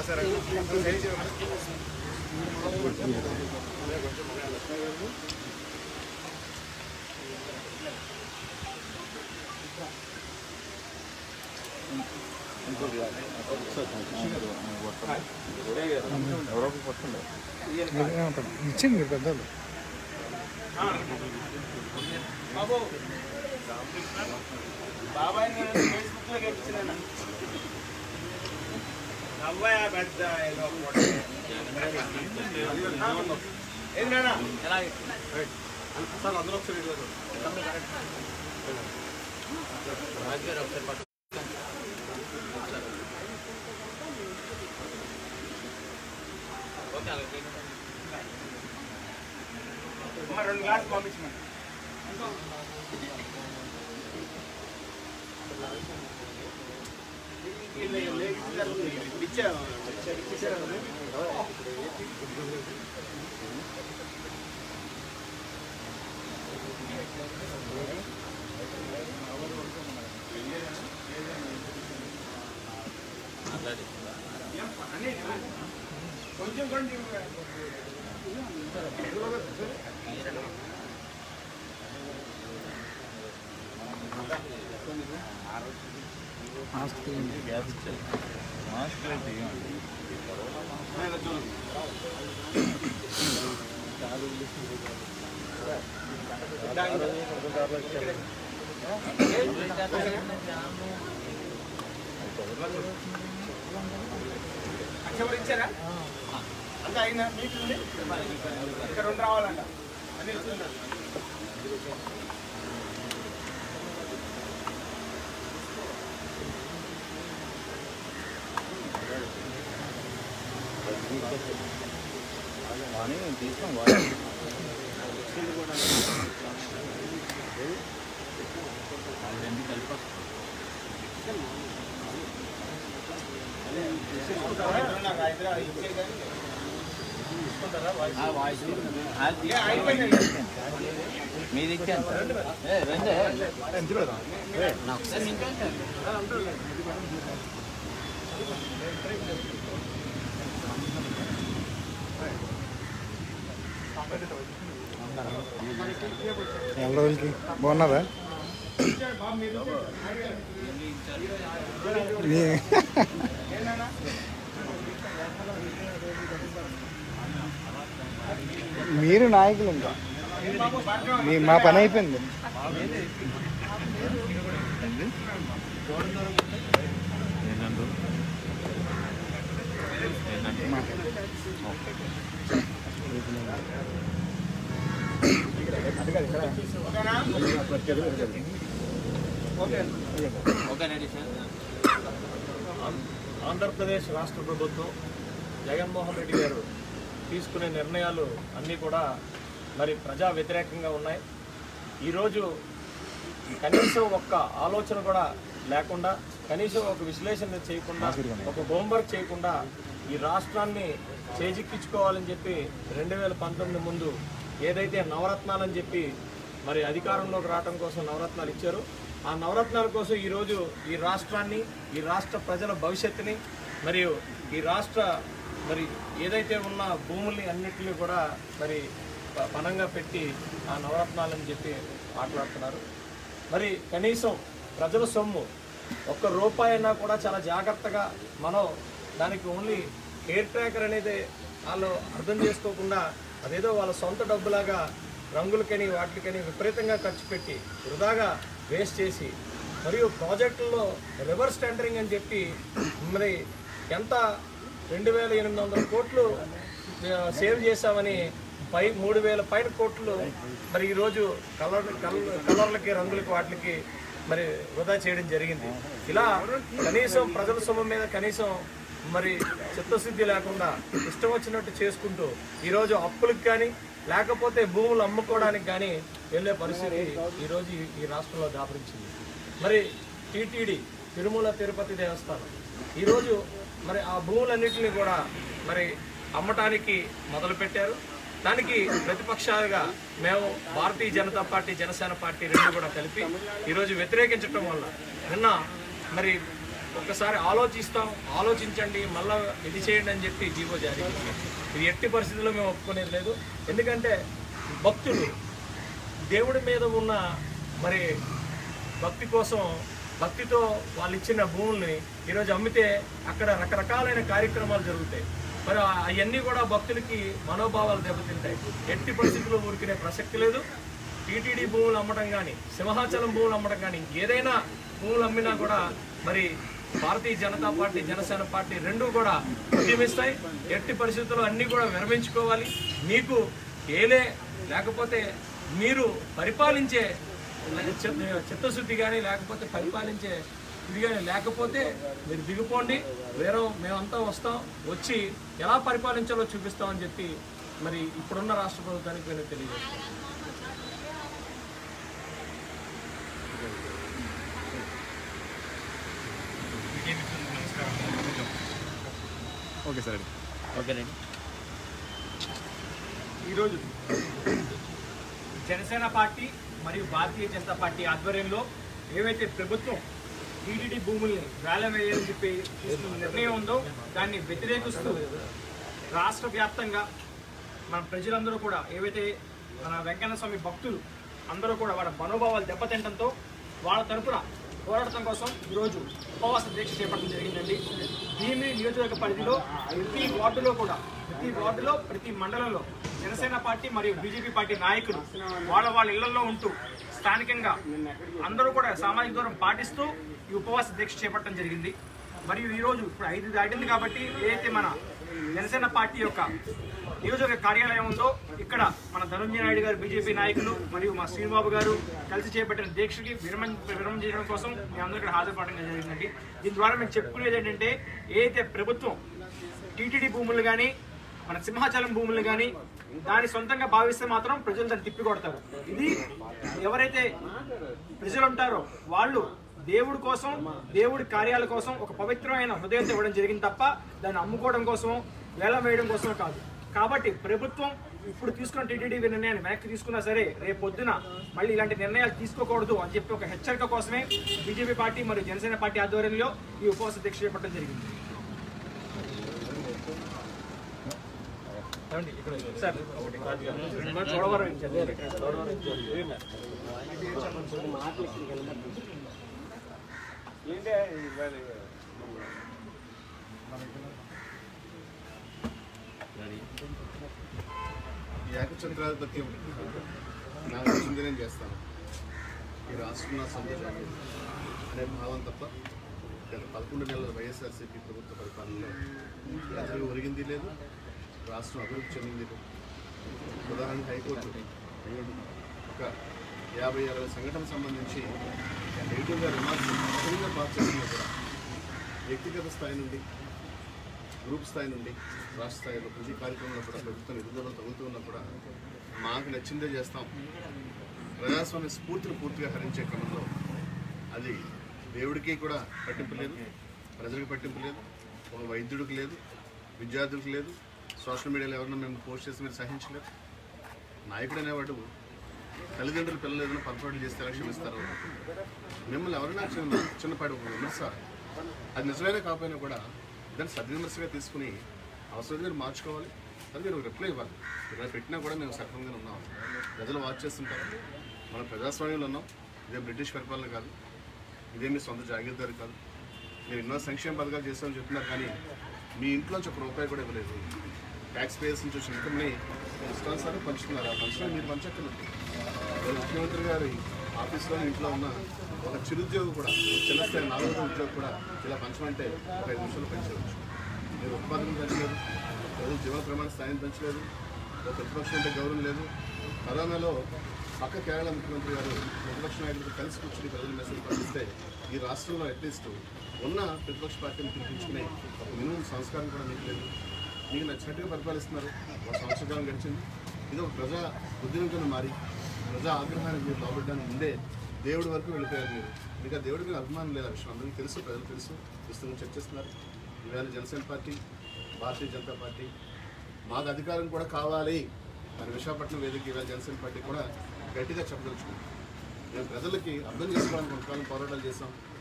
ఇచ్చింది మీరు పెద్దలు బాబు బాబాయ్ నేను ఫేస్బుక్ లో ఎక్కించిన అబ్బాయి పెద్ద ఏదో ఫోటో. ఏంది నాన్న? సార్ అందరూ ఒకసారి ఇటు రండి. అమ్మ, రెండు గ్లాసులు పంపించమని కొంచెం కొంచెం అక్షవరు ఇచ్చారా అంతా అయిందా మీకు ఉంది? ఇక్కడ రెండు రావాలంట అన్ని ఇస్తున్నారు నాకు హైదరాబాద్ ఇచ్చే కానీ ఏ, అయిపోయింది మీది ఇచ్చాను సార్ ఏ, రండి. నా ఒకసారి నించోండి సార్. నెల రోజులకి బాగున్నదా మీ- మీరు నాయకులు ఇంకా మీ మా పని అయిపోయింది ఓకేనండి సార్ ఆంధ్రప్రదేశ్ రాష్ట్ర ప్రభుత్వం జగన్మోహన్ రెడ్డి గారు తీసుకునే నిర్ణయాలు అన్నీ కూడా మరి ప్రజా వ్యతిరేకంగా ఉన్నాయి ఈరోజు కనీసం ఒక్క ఆలోచన కూడా లేకుండా కనీసం ఒక విశ్లేషణ చేయకుండా ఒక హోంవర్క్ చేయకుండా ఈ రాష్ట్రాన్ని చేజిక్కించుకోవాలని చెప్పి రెండు వేల పంతొమ్మిది ముందు ఏదైతే నవరత్నాలని చెప్పి మరి అధికారంలోకి రావడం కోసం నవరత్నాలు ఇచ్చారు ఆ నవరత్నాల కోసం ఈరోజు ఈ రాష్ట్రాన్ని ఈ రాష్ట్ర ప్రజల భవిష్యత్తుని మరియు ఈ రాష్ట్ర మరి ఏదైతే ఉన్న భూముల్ని అన్నింటినీ కూడా మరి ప- పణంగా పెట్టి ఆ నవరత్నాలని చెప్పి మాట్లాడుతున్నారు మరి కనీసం ప్రజల సొమ్ము ఒక్క రూపాయి అయినా కూడా చాలా జాగ్రత్తగా మనం దానికి ఓన్లీ కేర్ ట్రాకర్ అనేది వాళ్ళు అర్థం చేసుకోకుండా అదేదో వాళ్ళ సొంత డబ్బులాగా రంగులకని వాటికని విపరీతంగా ఖర్చు పెట్టి వృధాగా వేస్ట్ చేసి మరియు ప్రాజెక్టుల్లో రివర్స్ టెండరింగ్ అని చెప్పి మరి ఎంత రెండు వేల ఎనిమిది వందల కోట్లు ఆ, సేవ్ చేశామని పై మూడు వేల పైన కోట్లు మరి ఈరోజు కలర్ కలర్ కలర్లకి రంగులకి వాటికి మరి వృధా చేయడం జరిగింది ఇలా కనీసం ప్రజల సొమ్ము మీద కనీసం మరి చిత్తశుద్ధి లేకుండా ఇష్టం వచ్చినట్టు చేసుకుంటూ ఈరోజు అప్పులకు కానీ లేకపోతే భూములు అమ్ముకోవడానికి కానీ వెళ్ళే పరిస్థితి ఈరోజు ఈ- ఈ రాష్ట్రంలో దాపరించింది మరి టీటీడీ తిరుమల తిరుపతి దేవస్థానం ఈరోజు మరి ఆ భూములన్నింటినీ కూడా మరి అమ్మటానికి మొదలుపెట్టారు దానికి ప్రతిపక్షాలుగా మేము భారతీయ జనతా పార్టీ జనసేన పార్టీ రెండు కూడా కలిపి ఈరోజు వ్యతిరేకించడం వల్ల నిన్న మరి ఒక్కసారి ఆలోచిస్తాం ఆలోచించండి మళ్ళా ఇది చేయండి అని చెప్పి జీవో జారీ చేశారు. ఇది ఎట్టి పరిస్థితుల్లో మేము ఒప్పుకునేది లేదు ఎందుకంటే భక్తులు దేవుడి మీద ఉన్న మరి భక్తి కోసం భక్తితో వాళ్ళు ఇచ్చిన భూముల్ని ఈరోజు అమ్మితే అక్కడ రకరకాలైన కార్యక్రమాలు జరుగుతాయి మరి అవన్నీ కూడా భక్తులకి మనోభావాలు దెబ్బతింటాయి ఎట్టి పరిస్థితుల్లో ఊరికినే ప్రసక్తి లేదు టీటీడీ భూములు అమ్మడం కానీ సింహాచలం భూములు అమ్మడం కానీ ఏదైనా భూములు అమ్మినా కూడా మరి భారతీయ జనతా పార్టీ జనసేన పార్టీ రెండూ కూడా ఉద్యమిస్తాయి ఎట్టి పరిస్థితుల్లో అన్నీ కూడా విరమించుకోవాలి మీకు ఏలే లేకపోతే మీరు పరిపాలించే చిత్త- చిత్తశుద్ధి కానీ లేకపోతే పరిపాలించే ఇది కానీ లేకపోతే మీరు దిగిపోండి వేరే మేమంతా వస్తాం వచ్చి ఎలా పరిపాలించాలో చూపిస్తామని చెప్పి మరి ఇప్పుడున్న రాష్ట్ర ప్రభుత్వానికి నేను తెలియజేస్తాను ఓకే సార్ ఓకేనండి ఈరోజు జనసేన పార్టీ మరియు భారతీయ జనతా పార్టీ ఆధ్వర్యంలో ఏవైతే ప్రభుత్వం టీడీడీ భూముల్ని వేలం వేయాలని చెప్పి తీసుకున్న నిర్ణయం ఉందో దాన్ని వ్యతిరేకిస్తూ రాష్ట్ర వ్యాప్తంగా మన ప్రజలందరూ కూడా ఏవైతే మన వెంకన్న స్వామి భక్తులు అందరూ కూడా వాళ్ళ మనోభావాలు దెబ్బతింటంతో వాళ్ళ తరపున పోరాటం కోసం ఈరోజు ఉపవాస దీక్ష చేపట్టడం జరిగిందండి భీమిలి నియోజకవర్గ పరిధిలో ప్రతి వార్డులో కూడా ప్రతి వార్డులో ప్రతి మండలంలో జనసేన పార్టీ మరియు బీజేపీ పార్టీ నాయకులు వాళ్ళ వాళ్ళ ఇళ్లలో ఉంటూ స్థానికంగా అందరూ కూడా సామాజిక దూరం పాటిస్తూ ఈ ఉపవాస దీక్ష చేపట్టడం జరిగింది మరియు ఈరోజు ఇప్పుడు ఐదు దాటింది కాబట్టి ఏదైతే మన జనసేన పార్టీ యొక్క నియోజకవర్గ కార్యాలయం ఉందో ఇక్కడ మన ధనుంజయ నాయుడు గారు బీజేపీ నాయకులు మరియు మా శ్రీనిబాబు గారు కలిసి చేపట్టిన దీక్షకి విరమణ విరమణ చేయడం కోసం మేమందరూ ఇక్కడ హాజరుపడడం జరిగిందండి దీని ద్వారా మేము చెప్పుకునేది ఏంటంటే ఏదైతే ప్రభుత్వం టీటీడీ భూములు కానీ మన సింహాచలం భూములు కానీ దాని సొంతంగా భావిస్తే మాత్రం ప్రజలు దాన్ని తిప్పికొడతారు ఇది ఎవరైతే ప్రజలు ఉంటారో వాళ్ళు దేవుడి కోసం దేవుడి కార్యాల కోసం ఒక పవిత్రమైన హృదయంతో ఇవ్వడం జరిగింది తప్ప దాన్ని అమ్ముకోవడం కోసం వేలం వేయడం కోసం కాదు కాబట్టి ప్రభుత్వం ఇప్పుడు తీసుకున్న టీటీడీ నిర్ణయాన్ని వెనక్కి తీసుకున్నా సరే రేపు పొద్దున మళ్ళీ ఇలాంటి నిర్ణయాలు తీసుకోకూడదు అని చెప్పి ఒక హెచ్చరిక కోసమే బీజేపీ పార్టీ మరియు జనసేన పార్టీ ఆధ్వర్యంలో ఈ ఉపవాస దీక్ష చేపట్టడం జరిగింది ఏమండి? ఇక్కడ సార్ ఒకటి మన చోడవరం ఇచ్చారు. చోడవరం ఇచ్చారు. ఏకచంద్రాధిపత్యం నాకు వచ్చింది నేను చేస్తాను ఈ రాష్ట్రం నా సొంత జాగ్రత్త అనే భావం తప్ప గత పదకొండు నెలల వైఎస్ఆర్సీపీ ప్రభుత్వ పరిపాలనలో ప్రజలు ఒరిగింది లేదు రాష్ట్రం అభివృద్ధి చెందింది లేదు ఉదాహరణకు హైకోర్టు ఒక యాభై అరవై సంఘటనకు సంబంధించి నెగిటివ్గా రిమార్క్స్ అసలుగా పాస్ చేసినా కూడా వ్యక్తిగత స్థాయి నుండి గ్రూప్ స్థాయి నుండి రాష్ట్ర స్థాయిలో ప్రతి కార్యక్రమంలో కూడా ప్రభుత్వం ఎదుగుదల తగ్గుతున్నా కూడా మాకు నచ్చిందే చేస్తాం ప్రజాస్వామ్య స్ఫూర్తిని పూర్తిగా హరించే క్రమంలో అది దేవుడికి కూడా పట్టింపు లేదు ప్రజలకు పట్టింపు లేదు ఒక వైద్యుడికి లేదు విద్యార్థులకు లేదు సోషల్ మీడియాలో ఎవరన్నా మేము పోస్ట్ చేసి మీరు సహించలేదు నాయకుడు అనేవాడు తల్లిదండ్రులు పిల్లలు ఏదైనా పొరపాటు చేస్తే ఎలా క్షమిస్తారు మిమ్మల్ని ఎవరైనా చిన్న చిన్నపాటి ఒక విమర్శ అది నిజమైనా కాకపోయినా కూడా దాన్ని సద్విమర్శగా తీసుకుని అవసరం మీరు మార్చుకోవాలి అది మీరు రిప్లై ఇవ్వాలి ఇక్కడ పెట్టినా కూడా మేము సక్రమంగానే ఉన్నాం ప్రజలు వాచ్ చేస్తుంటారు మనం ప్రజాస్వామ్యంలో ఉన్నాం ఇదే బ్రిటిష్ పరిపాలన కాదు ఇదే మీ సొంత జాగీర్దారి కాదు మీరు ఎన్నో సంక్షేమ పథకాలు చేస్తామని చెప్తున్నారు కానీ మీ ఇంట్లోంచి ఒక రూపాయి కూడా ఇవ్వలేదు ట్యాక్స్ పేయర్స్ నుంచి వచ్చిన ఇన్కమ్ని ఇష్టానుసారం పంచుతున్నారు ఆ పంచడం మీరు పంచక్కర్లేదు ఈరోజు ముఖ్యమంత్రి గారి ఆఫీస్లో ఇంట్లో ఉన్న ఒక చిరుద్యోగి కూడా చిన్న స్థాయి నాలుగో ఉద్యోగి కూడా ఇలా పంచమంటే ఒక ఐదు నిమిషాలు పెంచవచ్చు మీరు ఉత్పాదన పెంచలేదు ప్రజలు జీవన ప్రమాణ స్థాయిని పెంచలేదు ఒక ప్రతిపక్షం అంటే గౌరవం లేదు కరోనాలో పక్క కేరళ ముఖ్యమంత్రి గారు ప్రతిపక్ష నాయకులతో కలిసి కూర్చుని ప్రజల మెసేజ్ పంపిస్తే ఈ రాష్ట్రంలో అట్లీస్ట్ ఉన్న ప్రతిపక్ష పార్టీని పిలిపించుకునే ఒక మినిమం సంస్కారం కూడా మీకు లేదు మీకు నచ్చినట్టుగా పరిపాలిస్తున్నారు ఒక సంవత్సరకాలం గడిచింది ఇది ఒక ప్రజా ఉద్యమంతో మారి ప్రజా ఆగ్రహానికి మీరు లోబడ్డానికి ముందే దేవుడి వరకు వెళ్ళిపోయారు మీరు మీకు ఆ దేవుడి మీద అభిమానం లేదు ఆ విషయం అందరికీ తెలుసు ప్రజలు తెలుసు విస్తృతంగా చర్చిస్తున్నారు ఈవేళ జనసేన పార్టీ భారతీయ జనతా పార్టీ మాకు అధికారం కూడా కావాలి మరి విశాఖపట్నం వేదిక ఈవేళ జనసేన పార్టీ కూడా గట్టిగా చెప్పదలుచుకుంది మేము ప్రజలకి అర్థం చేసుకోవడానికి కొంతకాలం పోరాటాలు చేసాం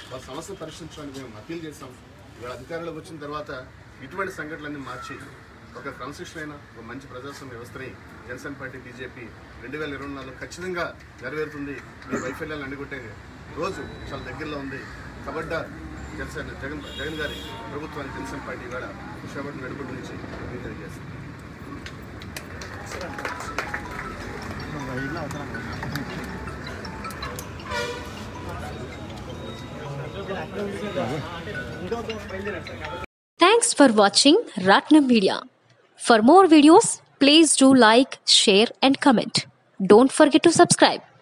వాళ్ళ సమస్య పరిష్కరించడానికి మేము అప్పీల్ చేస్తాం ఇవాళ అధికారంలోకి వచ్చిన తర్వాత ఇటువంటి సంఘటనలన్నీ మార్చి ఒక క్రమశిక్షణ అయిన ఒక మంచి ప్రజాస్వామ్య వ్యవస్థని జనసేన పార్టీ బీజేపీ రెండు వేల ఇరవై నాలుగులో ఖచ్చితంగా నెరవేరుతుంది మీ వైఫల్యాలను అడ్డుకొట్టే రోజు చాలా దగ్గరలో ఉంది కబడ్డార్ జనసేన జగన్ జగన్ గారి ప్రభుత్వానికి జనసేన పార్టీ ఇవాళ విశాఖపట్నం నడుపుడు నుంచి మీకు తెలియజేస్తుంది Thanks for watching Ratnam Media. For more videos, please do like, share, and comment. Don't forget to subscribe.